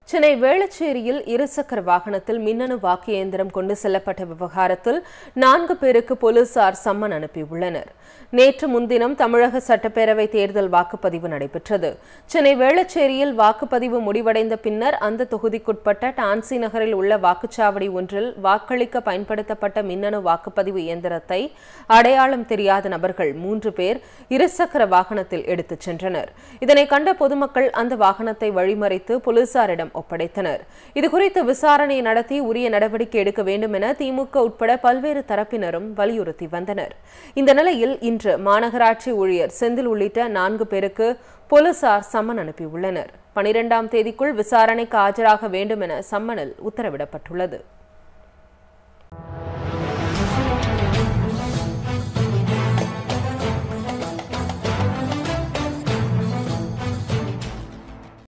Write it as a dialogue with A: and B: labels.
A: சென்னை வேளச்சேரியில் இருசக்கர வாகனத்தில் மின்னணு வாக்கு இயந்திரம் கொண்டு செல்லப்பட்ட விவகாரத்தில் நான்கு பேருக்கு போலீசார் சம்மன் அனுப்பியுள்ளனர் நேற்று முன்தினம் தமிழக சட்டப்பேரவை தேர்தல் வாக்குப்பதிவு நடைபெற்றது சென்னை வேளச்சேரியில் வாக்குப்பதிவு முடிவடைந்த பின்னர் அந்த தொகுதிக்குட்பட்ட டான்சி நகரில் உள்ள வாக்குச்சாவடி ஒன்றில் வாக்களிக்க பயன்படுத்தப்பட்ட மின்னணு வாக்குப்பதிவு இயந்திரத்தை அடையாளம் தெரியாத நபர்கள் மூன்று பேர் இருசக்கர வாகனத்தில் எடுத்துச் சென்றனர் இதனை கண்ட பொதுமக்கள் அந்த வாகனத்தை வழிமறித்து போலீசாரிடம் ஒப்படைத்தனர் இதுகுறித்து விசாரணை நடத்தி உரிய நடவடிக்கை எடுக்க வேண்டும் என திமுக உட்பட பல்வேறு தரப்பினரும் வலியுறுத்தி வந்தனர் இந்த நிலையில் இன்று மாநகராட்சி ஊழியர் செந்தில் உள்ளிட்ட நான்கு பேருக்கு போலீசார் சம்மன் அனுப்பியுள்ளனர் பனிரெண்டாம் தேதிக்குள் விசாரணைக்கு ஆஜராக வேண்டும் என சம்மனில் உத்தரவிடப்பட்டுள்ளது